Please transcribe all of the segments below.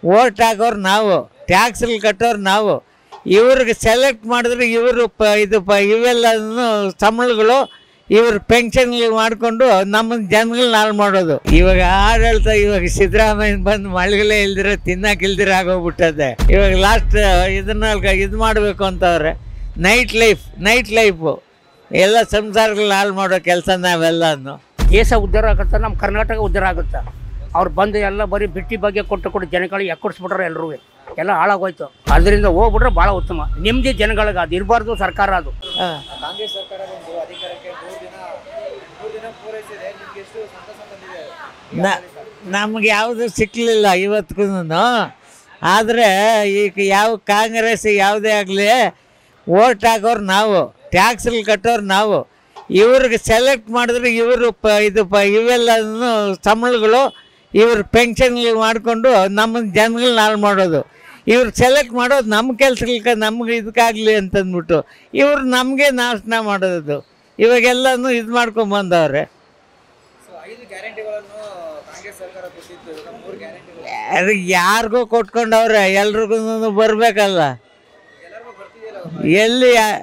vote ಹಾಕೋರು ನಾವು ಟ್ಯಾಕ್ಸ್ಗಳು ಕಟ್ಟೋರು ನಾವು ಇವ್ರಿಗೆ ಸೆಲೆಕ್ಟ್ ಮಾಡಿದ್ರೆ ಇವರು ಪ ಇದು ಪ ಇವೆಲ್ಲನೂ ಸಂಬಳಗಳು ಇವ್ರ ಪೆನ್ಷನ್ಗಳು ಮಾಡಿಕೊಂಡು ನಮ್ಮ ಜನಗಳನ್ನ ಹಾಳು ಮಾಡೋದು ಇವಾಗ ಆಡಳಿತ ಇವಾಗ ಸಿದ್ದರಾಮಯ್ಯ ಬಂದು ಮಳೆಗಳೇ ಇಲ್ದಿರ ತಿನ್ನಕ್ಕೆ ಇಲ್ದಿರ ಆಗೋಗ್ಬಿಟ್ಟದೆ ಇವಾಗ ಲಾಸ್ಟ್ ಇದನ್ನ ಇದು ಮಾಡಬೇಕು ಅಂತವ್ರೆ ನೈಟ್ ಲೈಫ್ ನೈಟ್ ಲೈಫು ಎಲ್ಲ ಸಂಸಾರಗಳನ್ನ ಹಾಳು ಮಾಡೋ ಕೆಲಸ ನಾವೆಲ್ಲನು ದೇಶ ಉದ್ಧಾರ ಆಗುತ್ತೆ ನಮ್ಮ ಕರ್ನಾಟಕ ಉದ್ಧಾರ ಆಗುತ್ತೆ ಅವ್ರು ಬಂದು ಎಲ್ಲ ಬರೀ ಬಿಟ್ಟಿ ಬಗ್ಗೆ ಕೊಟ್ಟು ಕೊಟ್ಟು ಜನಗಳಿಗೆ ಎಕ್ಕಡಿಸ್ಬಿಟ್ರೆ ಎಲ್ಲರೂ ಎಲ್ಲ ಹಾಳಾಗೋಯ್ತು ಅದರಿಂದ ಹೋಗ್ಬಿಟ್ರೆ ಭಾಳ ಉತ್ತಮ ನೆಮ್ಮದಿ ಜನಗಳಿಗೆ ಅದು ಇರಬಾರ್ದು ಸರ್ಕಾರ ಅದು ಹಾಂ ಕಾಂಗ್ರೆಸ್ ಸರ್ಕಾರ ಬಂದು ಅಧಿಕಾರಕ್ಕೆ ಮೂರು ದಿನ ಮೂರು ದಿನ ಪೂರೈಸಿದೆ ನಿಮ್ಗೆ ಎಷ್ಟು ಸಂತಸ ತಂದಿದೆ ನ ನಮ್ಗೆ ಯಾವುದು ಸಿಕ್ಕಲಿಲ್ಲ ಇವತ್ತಿಗೂ ಆದರೆ ಈಗ ಯಾವ ಕಾಂಗ್ರೆಸ್ ಯಾವುದೇ ಆಗಲಿ ಓಟ್ ಹಾಕೋರು ನಾವು ಟ್ಯಾಕ್ಸ್ಗಳು ಕಟ್ಟೋರು ನಾವು ಇವ್ರಿಗೆ ಸೆಲೆಕ್ಟ್ ಮಾಡಿದ್ರೆ ಇವರು ಪ ಇದು ಪ ಇವೆಲ್ಲನೂ ಸಂಬಳಗಳು ಇವ್ರ ಪೆನ್ಷನ್ಗಳು ಮಾಡಿಕೊಂಡು ನಮ್ಮ ಜನಗಳನ್ನ ಹಾಳು ಮಾಡೋದು ಇವ್ರು ಸೆಲೆಕ್ಟ್ ಮಾಡೋದು ನಮ್ಮ ಕೆಲ್ಸಗಳಿಗೆ ನಮ್ಗೆ ಇದಕ್ಕಾಗಲಿ ಅಂತಂದ್ಬಿಟ್ಟು ಇವ್ರು ನಮಗೆ ನಾಶನ ಮಾಡೋದು ಇವಾಗೆಲ್ಲನೂ ಇದು ಮಾಡ್ಕೊಂಬಂದವ್ರೆ ಸೊ ಐದು ಗ್ಯಾರಂಟಿಗಳನ್ನು ಕಾಂಗ್ರೆಸ್ ಸರ್ಕಾರ ಕೊಟ್ಟಿತ್ತು ಇವಾಗ ಮೂರು ಗ್ಯಾರಂಟಿಗಳು ಅದು ಯಾರಿಗೂ ಕೊಟ್ಕೊಂಡವ್ರೆ ಎಲ್ರಿಗೂ ಬರಬೇಕಲ್ಲ ಎಲ್ಲರಿಗೂ ಬರ್ತಿದೆಯಲ್ಲ ಎಲ್ಲಿ ಯಾ-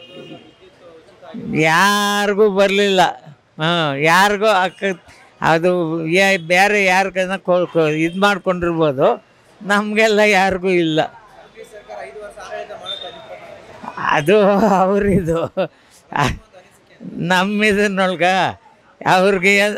ಯಾರಿಗೂ ಬರಲಿಲ್ಲ ಹಾಂ ಯಾರಿಗೂ ಅಕ್ಕ ಅದು ಯಾ- ಬೇರೆ ಯಾರಿಗನ್ನ ಇದು ಮಾಡ್ಕೊಂಡಿರ್ಬೋದು ನಮಗೆಲ್ಲ ಯಾರಿಗೂ ಇಲ್ಲ ಕಾಂಗ್ರೆಸ್ ಸರ್ಕಾರ ಐದು ವರ್ಷ ಆಡಳಿತ ಮಾಡೋಕೆ ಅಧಿಕಾರ ಅದು ಅವರಿದು ನಮ್ಮಿದನ್ನೊಳ್ಗ ಅವ್ರಿಗೆ ಏನ್-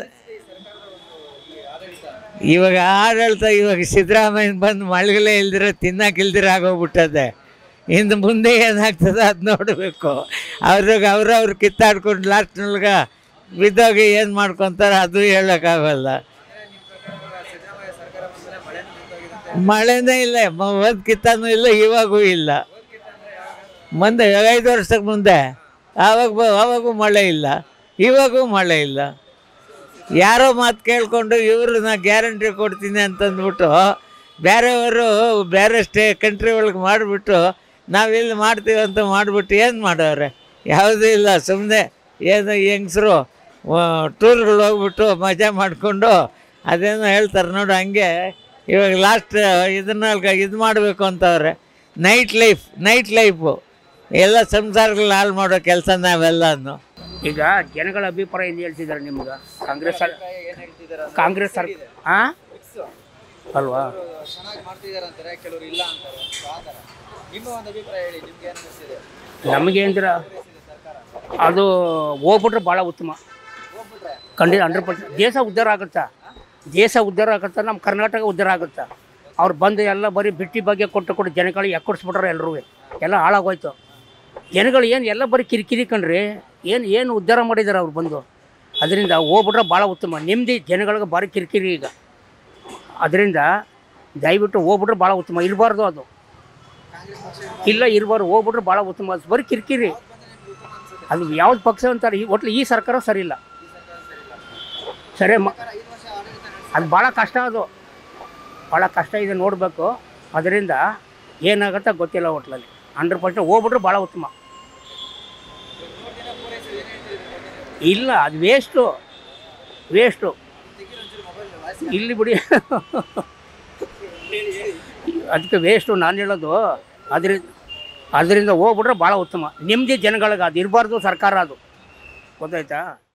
ಇವಾಗ ಆಡಳಿತ ಇವಾಗ ಸಿದ್ದರಾಮಯ್ಯ ಬಂದು ಮಳೆಗಳೇ ಇಲ್ದಿರ ತಿನ್ನಕ್ಕೆ ಇಲ್ದಿರ ಆಗೋಗ್ಬಿಟ್ಟದೆ ಇನ್ನು ಮುಂದೆ ಏನಾಗ್ತದೆ ಅದು ನೋಡಬೇಕು ಅವ್ರಿಗೆ ಅವ್ರವ್ರು ಕಿತ್ತಾಡ್ಕೊಂಡು ಲಾಸ್ಟ್ನೊಳಗೆ ಬಿದ್ದೋಗಿ ಏನು ಮಾಡ್ಕೊತಾರೆ ಅದು ಹೇಳೋಕ್ಕಾಗಲ್ಲ ಸಿದ್ದರಾಮಯ್ಯ ಸರ್ಕಾರ ಬಂದಮೇಲೆ ಮಳೆನೂ ನಿಂತೋಗಿರುತ್ತೆ ಮಳೆನೇ ಇಲ್ಲ ಒಂದು ಕಿತ್ತಾನೂ ಇಲ್ಲ ಇವಾಗೂ ಇಲ್ಲ ಮುಂದೆ ಐದು ವರ್ಷಕ್ಕೆ ಮುಂದೆ ಆವಾಗ ಬ- ಆವಾಗೂ ಮಳೆ ಇಲ್ಲ ಇವಾಗೂ ಮಳೆ ಇಲ್ಲ ಯಾರೋ ಮಾತು ಕೇಳಿಕೊಂಡು ಇವರು ನಾ ಗ್ಯಾರಂಟಿ ಕೊಡ್ತೀನಿ ಅಂತಂದ್ಬಿಟ್ಟು ಬೇರೆಯವರು ಬೇರೆ ಸ್ಟೇ ಕಂಟ್ರಿ ಒಳಗೆ ಮಾಡಿಬಿಟ್ಟು ನಾವಿಲ್ಲಿ ಮಾಡ್ತೀವಿ ಅಂತ ಮಾಡಿಬಿಟ್ಟು ಏನು ಮಾಡವ್ರೆ ಯಾವುದೂ ಇಲ್ಲ ಸುಮ್ಮನೆ ಏನು ಹೆಂಗಸರು ಟೂರ್ಗಳು ಹೋಗ್ಬಿಟ್ಟು ಮಜಾ ಮಾಡಿಕೊಂಡು ಅದೇನೋ ಹೇಳ್ತಾರೆ ನೋಡು ಹಂಗೆ ಇವಾಗ ಲಾಸ್ಟ್ ಇದನ್ನ ಇದು ಮಾಡಬೇಕು ಅಂತವ್ರೆ ನೈಟ್ ಲೈಫ್ ನೈಟ್ ಲೈಫು ಎಲ್ಲ ಸಂಸಾರಗಳನ್ನ ಹಾಳು ಮಾಡೋ ಕೆಲಸ ನಾವೆಲ್ಲನು ಈಗ ಜನಗಳ ಅಭಿಪ್ರಾಯ ಏನು ಹೇಳ್ತಿದ್ದಾರೆ ನಿಮ್ಗೆ ಕಾಂಗ್ರೆಸ್ ಸರ್ ಏನು ಹೇಳ್ತಿದ್ದಾರೆ ಅಂದ್ರೆ ಕಾಂಗ್ರೆಸ್ ಸರ್ ಹಾಂ ಫಿಕ್ಸ್ ಅಲ್ವಾ ಕೆಲವರು ಚೆನ್ನಾಗಿ ಮಾಡ್ತಿದ್ದಾರೆ ಅಂತಾರೆ ಕೆಲವರು ಇಲ್ಲ ಅಂತಾರೆ ಸೊ ಆ ಥರ ನಿಮ್ಮ ಒಂದು ಅಭಿಪ್ರಾಯ ಹೇಳಿ ನಿಮ್ಗೆ ಏನು ಅನಿಸ್ತಿದೆ ನಮಗೆ ಅಂದ್ರೆ ಸರ್ಕಾರ ಅದು ಹೋಗ್ಬಿಟ್ರೆ ಭಾಳ ಉತ್ತಮ ಹೋಗ್ಬಿಟ್ರೆ ಖಂಡಿತ ಹಂಡ್ರೆಡ್ ಪರ್ಸೆಂಟ್ ದೇಶ ಉದ್ಧಾರ ಆಗುತ್ತೆ ದೇಶ ಉದ್ಧಾರ ಆಗುತ್ತೆ ನಮ್ಮ ಕರ್ನಾಟಕ ಉದ್ಧಾರ ಆಗುತ್ತೆ ಅವ್ರು ಬಂದು ಎಲ್ಲ ಬರೀ ಬಿಟ್ಟಿ ಬಗ್ಗೆ ಕೊಟ್ಟು ಕೊಟ್ಟು ಜನಗಳಿಗೆ ಎಕ್ಕಡಿಸ್ಬಿಟ್ರೆ ಎಲ್ಲರೂ ಎಲ್ಲ ಹಾಳಾಗೋಯ್ತು ಜನಗಳು ಏನು ಎಲ್ಲ ಬರೀ ಕಿರಿಕಿರಿ ಕಣ್ರಿ ಏನು ಏನು ಉದ್ಧಾರ ಮಾಡಿದ್ದಾರೆ ಅವ್ರು ಬಂದು ಅದರಿಂದ ಹೋಗ್ಬಿಟ್ರೆ ಭಾಳ ಉತ್ತಮ ನೆಮ್ಮದಿ ಜನಗಳಿಗೆ ಭಾರಿ ಕಿರಿಕಿರಿ ಈಗ ಅದರಿಂದ ದಯವಿಟ್ಟು ಹೋಗ್ಬಿಟ್ರೆ ಭಾಳ ಉತ್ತಮ ಇರಬಾರ್ದು ಅದು ಇಲ್ಲ ಇರಬಾರ್ದು ಹೋಗ್ಬಿಟ್ರೆ ಭಾಳ ಉತ್ತಮ ಅದು ಬರೀ ಕಿರಿಕಿರಿ ಅದು ಯಾವ್ದು ಪಕ್ಷ ಅಂತಾರೆ ಈ ಒಟ್ಲು ಈ ಸರ್ಕಾರ ಸರಿ ಇಲ್ಲ ಸರಿ ಮ ಅದು ಭಾಳ ಕಷ್ಟ ಅದು ಭಾಳ ಕಷ್ಟ ಇದೆ ನೋಡಬೇಕು ಅದರಿಂದ ಏನಾಗುತ್ತೆ ಗೊತ್ತಿಲ್ಲ ಒಟ್ಲಲ್ಲಿ ಹಂಡ್ರೆಡ್ ಪರ್ಸೆಂಟ್ ಹೋಗ್ಬಿಟ್ರೆ ಭಾಳ ಉತ್ತಮ ಇಲ್ಲ ಅದು ವೇಸ್ಟು ವೇಸ್ಟು ಇಲ್ಲಿ ಬಿಡಿ ಅದಕ್ಕೆ ವೇಸ್ಟು ನಾನು ಹೇಳೋದು ಅದರಿಂದ ಅದರಿಂದ ಹೋಗ್ಬಿಟ್ರೆ ಭಾಳ ಉತ್ತಮ ನೆಮ್ಮದಿ ಜನಗಳಿಗೆ ಅದು ಇರಬಾರ್ದು ಸರ್ಕಾರ ಅದು ಗೊತ್ತಾಯ್ತಾ